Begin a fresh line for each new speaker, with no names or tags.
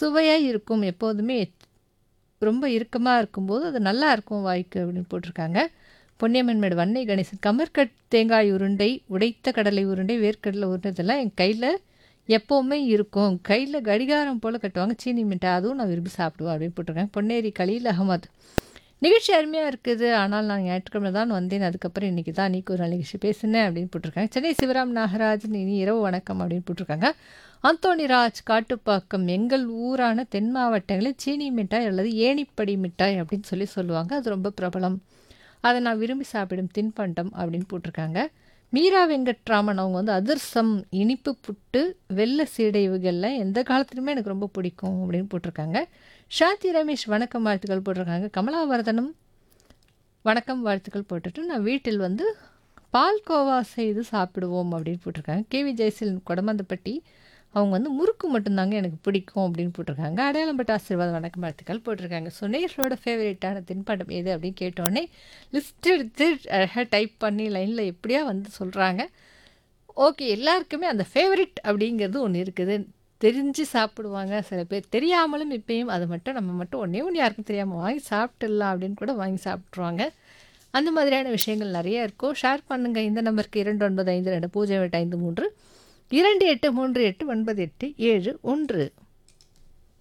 சுவையாக இருக்கும் எப்போதுமே ரொம்ப இறுக்கமாக இருக்கும்போது அது நல்லா இருக்கும் வாய்க்கு அப்படின்னு போட்டிருக்காங்க பொன்னியம்மன் மேடு வன்னை கணேசன் கமர்கட் தேங்காய் உருண்டை உடைத்த கடலை உருண்டை வேர்க்கடலை உருண்டை இதெல்லாம் என் கையில் எப்போவுமே இருக்கும் கையில் கடிகாரம் போல் கட்டுவாங்க சீனி மிட்டாய் அதுவும் நான் விரும்பி சாப்பிடுவேன் அப்படின்னு போட்டிருக்காங்க பொன்னேரி கலீல் அகமது நிகழ்ச்சி அருமையாக இருக்குது ஆனால் நான் ஞாயிற்றுக்கிழமை தான் வந்தேன் அதுக்கப்புறம் இன்றைக்கி தான் நீக்கு ஒரு நாள் நிகழ்ச்சி பேசினேன் அப்படின்னு போட்டிருக்காங்க சென்னை சிவராம் நாகராஜன் இனி இரவு வணக்கம் அப்படின்னு போட்டிருக்காங்க அந்தோணி ராஜ் காட்டுப்பாக்கம் எங்கள் ஊரான தென் மாவட்டங்களில் சீனி மிட்டாய் அல்லது ஏணிப்படி மிட்டாய் அப்படின்னு சொல்லி சொல்லுவாங்க அது ரொம்ப பிரபலம் அதை நான் விரும்பி சாப்பிடும் தின்பண்டம் அப்படின்னு போட்டிருக்காங்க மீரா வெங்கட்ராமன் அவங்க வந்து அதிர்சம் இனிப்பு புட்டு வெள்ளை சீடை இவைகள்லாம் எந்த காலத்துலையுமே எனக்கு ரொம்ப பிடிக்கும் அப்படின்னு போட்டிருக்காங்க ஷாந்தி ரமேஷ் வணக்கம் வாழ்த்துக்கள் போட்டிருக்காங்க கமலாவர்தனம் வணக்கம் வாழ்த்துக்கள் போட்டுட்டு நான் வீட்டில் வந்து பால்கோவா செய்து சாப்பிடுவோம் அப்படின்னு போட்டிருக்காங்க கேவி ஜெயசீலன் கொடமந்தப்பட்டி அவங்க வந்து முறுக்கு மட்டும்தாங்க எனக்கு பிடிக்கும் அப்படின்னு போட்டிருக்காங்க அடையாளம்பட்ட ஆசீர்வாதம் வணக்கம் வாழ்த்துக்கள் போட்டிருக்காங்க ஸோ நேர்களோட ஃபேவரேட்டான தின்பண்டம் எது அப்படின்னு கேட்டோடனே லிஸ்ட் எடுத்து அழகாக டைப் பண்ணி லைனில் எப்படியா வந்து சொல்கிறாங்க ஓகே எல்லாருக்குமே அந்த ஃபேவரட் அப்படிங்கிறது ஒன்று இருக்குது தெரிஞ்சு சாப்பிடுவாங்க சில பேர் தெரியாமலும் இப்பயும் அதை மட்டும் நம்ம மட்டும் ஒன்றே ஒன்று யாருக்கும் தெரியாமல் வாங்கி சாப்பிட்டுடலாம் அப்படின்னு கூட வாங்கி சாப்பிட்ருவாங்க அந்த மாதிரியான விஷயங்கள் நிறைய இருக்கும் ஷேர் பண்ணுங்கள் இந்த நம்பருக்கு இரண்டு ஒன்பது ஐந்து ரெண்டு பூஜ்ஜியம் எட்டு ஐந்து மூன்று இரண்டு எட்டு மூன்று எட்டு ஒன்பது எட்டு ஏழு ஒன்று